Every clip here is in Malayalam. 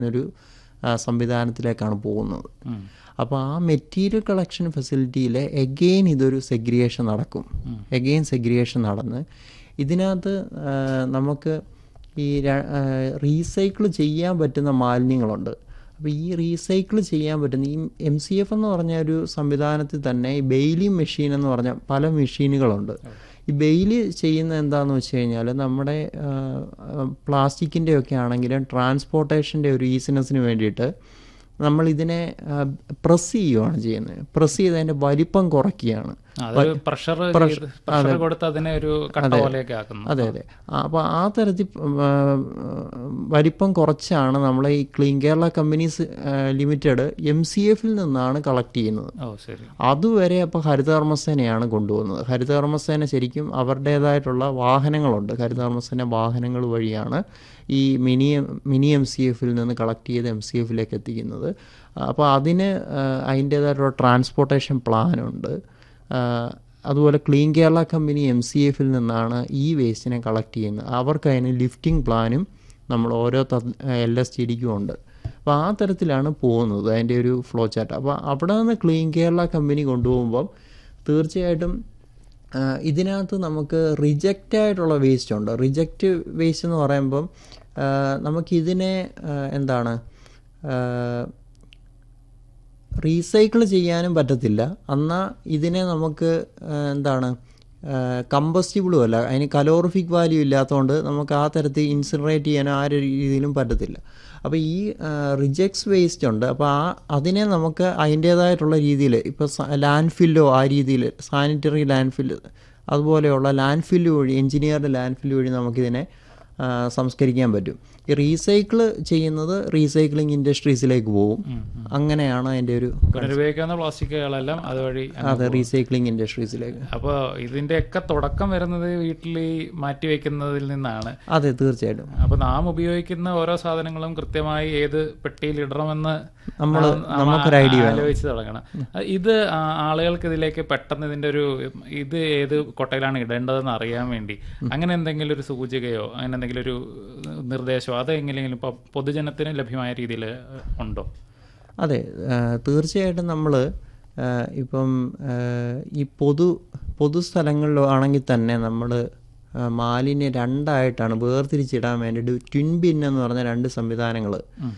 ഒരു ആ, സംവിധാനത്തിലേക്കാണ് പോകുന്നത് അപ്പോൾ ആ മെറ്റീരിയൽ കളക്ഷൻ ഫെസിലിറ്റിയിൽ എഗെയിൻ ഇതൊരു സെഗ്രിയേഷൻ നടക്കും എഗെയിൻ സെഗ്രിയേഷൻ നടന്ന് ഇതിനകത്ത് ആ, നമുക്ക് ഈ റീസൈക്കിൾ ചെയ്യാൻ പറ്റുന്ന മാലിന്യങ്ങളുണ്ട് അപ്പോൾ ഈ റീസൈക്കിൾ ചെയ്യാൻ പറ്റുന്ന ഈ എം സി എഫ് എന്ന് പറഞ്ഞ ഒരു സംവിധാനത്തിൽ തന്നെ ഈ ബെയിലി മെഷീൻ എന്ന് പറഞ്ഞ പല മെഷീനുകളുണ്ട് ഈ ബെയിലി ചെയ്യുന്ന എന്താണെന്ന് വെച്ച് കഴിഞ്ഞാൽ നമ്മുടെ പ്ലാസ്റ്റിക്കിൻ്റെ ഒക്കെ ആണെങ്കിലും ട്രാൻസ്പോർട്ടേഷൻ്റെ ഒരു ഈസിനെസ്സിന് വേണ്ടിയിട്ട് നമ്മൾ ഇതിനെ പ്രസ് ചെയ്യുകയാണ് ചെയ്യുന്നത് പ്രസ് ചെയ്ത് അതിൻ്റെ വലിപ്പം കുറയ്ക്കുകയാണ് അതൊരു പ്രഷർ പ്രഷർ കൊടുത്ത് അതിനെ ഒരു കട്ട പോലെയൊക്കെ ആക്കുന്നു അതെ അതെ അപ്പോൾ ആ തരത്തിൽ ആ, വലിപ്പം കുറച്ചാണ് നമ്മൾ ഈ clean Kerala companies limited M C എഫിൽ നിന്നാണ് കളക്ട് ചെയ്യുന്നത് ഓ ശരി അതുവരെ അപ്പോൾ ഹരിതകർമ്മസേനയാണ് കൊണ്ടുപോകുന്നത് ഹരിതകർമ്മസേന ശരിക്കും അവരുടേതായിട്ടുള്ള വാഹനങ്ങളുണ്ട് ഹരിതകർമ്മസേന വാഹനങ്ങൾ വഴിയാണ് ഈ മിനി മിനി എം സി എഫിൽ നിന്ന് കളക്ട് ചെയ്ത് എം സി എഫിലേക്ക് എത്തിക്കുന്നത് അപ്പോൾ അതിന് ആ, അതിൻ്റേതായിട്ടുള്ള ട്രാൻസ്പോർട്ടേഷൻ പ്ലാനുണ്ട് ആ, അതുപോലെ clean Kerala company M C എഫിൽ നിന്നാണ് ഈ വേസ്റ്റിനെ കളക്ട് ചെയ്യുന്നത് അവർക്ക് അതിന് ലിഫ്റ്റിംഗ് പ്ലാനും നമ്മൾ ഓരോ എൽ എസ് ടി ഡിക്കും ഉണ്ട് അപ്പോൾ ആ തരത്തിലാണ് പോകുന്നത് അതിൻ്റെ ഒരു ഫ്ലോ ചാർട്ട് അപ്പോൾ അവിടെ നിന്ന് ക്ലീൻ കേരള കമ്പനി കൊണ്ടുപോകുമ്പം തീർച്ചയായിട്ടും ആ, ഇതിനകത്ത് നമുക്ക് റിജക്റ്റ് ആയിട്ടുള്ള വേസ്റ്റ് ഉണ്ട് റിജക്റ്റ് വേസ്റ്റ് എന്ന് പറയുമ്പം ആ, നമുക്കിതിനെ ആ, എന്താണ് റീസൈക്കിൾ ചെയ്യാനും പറ്റത്തില്ല എന്നാൽ ഇതിനെ നമുക്ക് ആ, എന്താണ് കമ്പസ്റ്റിബിളും അല്ല അതിന് കലോറിഫിക് വാല്യൂ ഇല്ലാത്തതുകൊണ്ട് നമുക്ക് ആ തരത്തിൽ ഇൻസിനറേറ്റ് ചെയ്യാനോ ആ ഒരു രീതിയിലും പറ്റത്തില്ല അപ്പോൾ ഈ റിജക്ട്സ് വേസ്റ്റ് ഉണ്ട് അപ്പോൾ ആ അതിനെ നമുക്ക് അതിൻ്റേതായിട്ടുള്ള രീതിയിൽ ഇപ്പോൾ ലാൻഡ് ഫില്ലോ ആ രീതിയിൽ സാനിറ്ററി ലാൻഡ് ഫില്ല് അതുപോലെയുള്ള ലാൻഡ് ഫില്ല് വഴി എഞ്ചിനീയറുടെ ലാൻഡ് ഫില്ല് വഴി നമുക്കിതിനെ ആ, സംസ്കരിക്കാൻ പറ്റും ഈ റീസൈക്കിൾ ചെയ്യുന്നത് റീസൈക്ലിംഗ് ഇൻഡസ്ട്രീസിലേക്ക് പോകും അങ്ങനെയാണ് അതിൻ്റെ ഒരു പുനരുപയോഗിക്കാവുന്ന പ്ലാസ്റ്റിക്കുകളെല്ലാം അതുവഴി അതെ റീസൈക്ലിംഗ് ഇൻഡസ്ട്രീസിലേക്ക് അപ്പോൾ ഇതിന്റെയൊക്കെ തുടക്കം വരുന്നത് വീട്ടിൽ ഈ മാറ്റി വെക്കുന്നതിൽ നിന്നാണ് അതെ തീർച്ചയായിട്ടും അപ്പൊ നാം ഉപയോഗിക്കുന്ന ഓരോ സാധനങ്ങളും കൃത്യമായി ഏത് പെട്ടിയിൽ ഇടണമെന്ന് നമ്മള് നാം- നാം നമുക്കൊരു idea വേണം. ആലോചിച്ച് തുടങ്ങണം ഇത് ആ- ആളുകൾക്ക് ഇതിലേക്ക് പെട്ടെന്ന് ഇതിന്റെ ഒരു ഇത് ഏത് കൊട്ടയിലാണ് ഇടേണ്ടതെന്ന് അറിയാൻ വേണ്ടി അങ്ങനെ എന്തെങ്കിലും ഒരു സൂചികയോ അങ്ങനെ എന്തെങ്കിലും ഒരു നിർദ്ദേശമോ അത് എങ്ങനെയെങ്കിലും ഇപ്പൊ പൊതുജനത്തിന് ലഭ്യമായ രീതിയിൽ ഉണ്ടോ അതെ ആ, തീർച്ചയായിട്ടും നമ്മൾ ഇപ്പം ആ, ഈ പൊതു പൊതുസ്ഥലങ്ങളിലാണെങ്കിൽ തന്നെ നമ്മൾ മാലിന്യം രണ്ടായിട്ടാണ് വേർതിരിച്ചിടാൻ വേണ്ടിയിട്ട് ട്വിൻ ബിൻ എന്ന് പറഞ്ഞ രണ്ട് സംവിധാനങ്ങൾ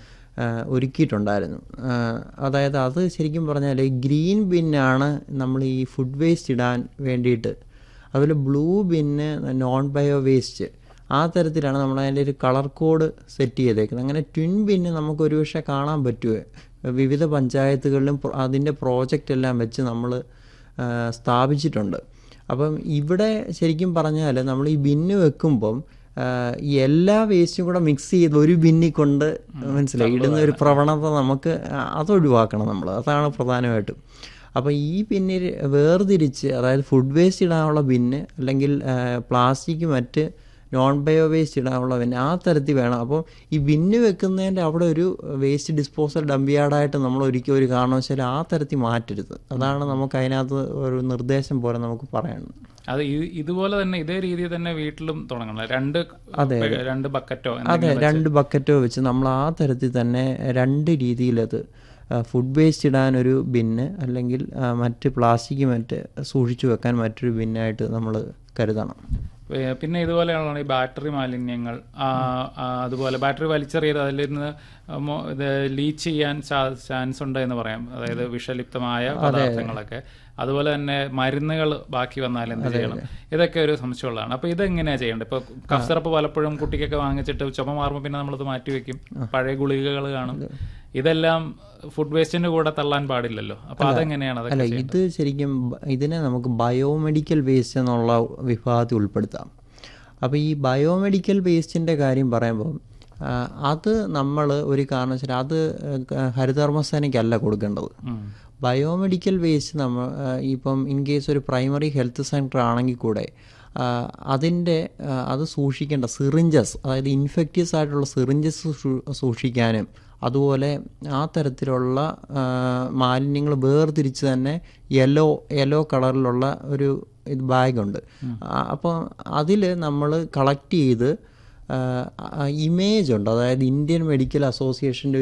ഒരുക്കിയിട്ടുണ്ടായിരുന്നു ആ, അതായത് അത് ശരിക്കും പറഞ്ഞാൽ ഗ്രീൻ ബിന്നാണ് നമ്മൾ ഈ ഫുഡ് വേസ്റ്റ് ഇടാൻ വേണ്ടിയിട്ട് അതുപോലെ blue bin non bio waste ആ തരത്തിലാണ് നമ്മൾ അതിൻ്റെ ഒരു കളർ കോഡ് സെറ്റ് ചെയ്തേക്കുന്നത് അങ്ങനെ ട്വിൻ ബിന്ന് നമുക്ക് ഒരുപക്ഷെ കാണാൻ പറ്റുമോ വിവിധ പഞ്ചായത്തുകളിലും പ്ര- അതിൻ്റെ പ്രോജക്റ്റ് എല്ലാം വെച്ച് നമ്മൾ സ്ഥാപിച്ചിട്ടുണ്ട് അപ്പം ഇവിടെ ശരിക്കും പറഞ്ഞാൽ നമ്മൾ ഈ ബിന്ന് വെക്കുമ്പം ആ, ഈ എല്ലാ വേസ്റ്റും കൂടെ മിക്സ് ചെയ്ത് ഒരു ബിന്നിൽ കൊണ്ട് മനസ്സിലായി ഇടുന്ന ഒരു പ്രവണത നമുക്ക് അത് ഒഴിവാക്കണം നമ്മൾ അതാണ് പ്രധാനമായിട്ടും അപ്പോൾ ഈ പിന്നിൽ വേർതിരിച്ച് അതായത് ഫുഡ് വേസ്റ്റ് ഇടാനുള്ള ബിന്ന് അല്ലെങ്കിൽ പ്ലാസ്റ്റിക് മറ്റ് നോൺ ബയോ വേസ്റ്റ് ഇടാനുള്ള ബിന്ന് ആ തരത്തിൽ വേണം അപ്പോൾ ഈ ബിന്ന് വെക്കുന്നതിൻ്റെ അവിടെ ഒരു വേസ്റ്റ് ഡിസ്പോസൽ ഡംപിയാർഡായിട്ട് നമ്മൾ ഒരിക്കലും ഒരു കാരണവശാലും ആ തരത്തിൽ മാറ്റരുത് അതാണ് നമുക്ക് അതിനകത്ത് ഒരു നിർദ്ദേശം പോലെ നമുക്ക് പറയാനുള്ളത് അത് ഈ- ഇതുപോലെ തന്നെ ഇതേ രീതിയിൽ തന്നെ വീട്ടിലും തുടങ്ങണം രണ്ട് രണ്ട് ബക്കറ്റോ അതെ രണ്ട് ബക്കറ്റോ വെച്ച് നമ്മൾ ആ തരത്തിൽ തന്നെ രണ്ട് രീതിയിലത് ഫുഡ് വേസ്റ്റ് ഇടാനൊരു ബിന്ന് അല്ലെങ്കിൽ ആ, മറ്റ് പ്ലാസ്റ്റിക് മറ്റ് സൂക്ഷിച്ചു വെക്കാൻ മറ്റൊരു ബിന്നായിട്ട് നമ്മൾ കരുതണം ഏ, പിന്നെ ഇതുപോലെയാണ് ഈ ബാറ്ററി മാലിന്യങ്ങൾ ആ, ആ, അതുപോലെ ബാറ്ററി വലിച്ചെറിയത് അതിൽ നിന്ന് മോ- ഇത് ലീച്ച് ചെയ്യാൻ ചാൻസ് ഉണ്ട് എന്ന് പറയാം അതായത് വിഷലിപ്തമായ പദാർത്ഥങ്ങളൊക്കെ അതുപോലെ തന്നെ മരുന്നുകൾ ബാക്കി വന്നാൽ എന്ത് ചെയ്യണം ഇതൊക്കെ ഒരു സംശയമുള്ളതാണ് അപ്പൊ ഇതെങ്ങനെയാ ചെയ്യേണ്ടത് ഇപ്പൊ കഫ് സിറപ്പ് പലപ്പോഴും കുട്ടിക്കൊക്കെ വാങ്ങിച്ചിട്ട് ചുമ മാറുമ്പോൾ പിന്നെ നമ്മളത് മാറ്റി വെക്കും പഴയ ഗുളികകൾ കാണും ഇതെല്ലാം ഫുഡ് വേസ്റ്റിന്റെ കൂടെ തള്ളാൻ പാടില്ലല്ലോ അപ്പൊ അതെങ്ങനെയാണ് അതൊക്കെ അല്ല ഇത് ശരിക്കും ബ- ഇതിനെ നമുക്ക് ബയോമെഡിക്കൽ വേസ്റ്റ് എന്നുള്ള വിഭാഗത്തിൽ ഉൾപ്പെടുത്താം അപ്പോൾ ഈ ബയോമെഡിക്കൽ വേസ്റ്റിൻ്റെ കാര്യം പറയുമ്പോൾ ആ, അത് നമ്മൾ ഒരു കാരണവശാലും അത് ഹരിതകർമ്മസേനയ്ക്കല്ല കൊടുക്കേണ്ടത് ബയോമെഡിക്കൽ വേസ്റ്റ് നമ്മൾ ആ, ഇപ്പം ഇൻ കേസ് ഒരു പ്രൈമറി ഹെൽത്ത് സെൻറ്റർ ആണെങ്കിൽ കൂടെ ആ, അതിൻ്റെ ആ, അത് സൂക്ഷിക്കേണ്ട സിറിഞ്ചസ് അതായത് ഇൻഫെക്റ്റീവ്സ് ആയിട്ടുള്ള സിറിഞ്ചസ് സൂക്ഷിക്കാനും അതുപോലെ ആ തരത്തിലുള്ള മാലിന്യങ്ങൾ വേർതിരിച്ച് തന്നെ യെല്ലോ യെല്ലോ കളറിലുള്ള ഒരു ഇത് ബാഗുണ്ട് അപ്പോൾ അതിൽ നമ്മൾ കളക്ട് ചെയ്ത് ഇമേജ് ഉണ്ട് അതായത് ഇന്ത്യൻ മെഡിക്കൽ അസോസിയേഷൻ്റെ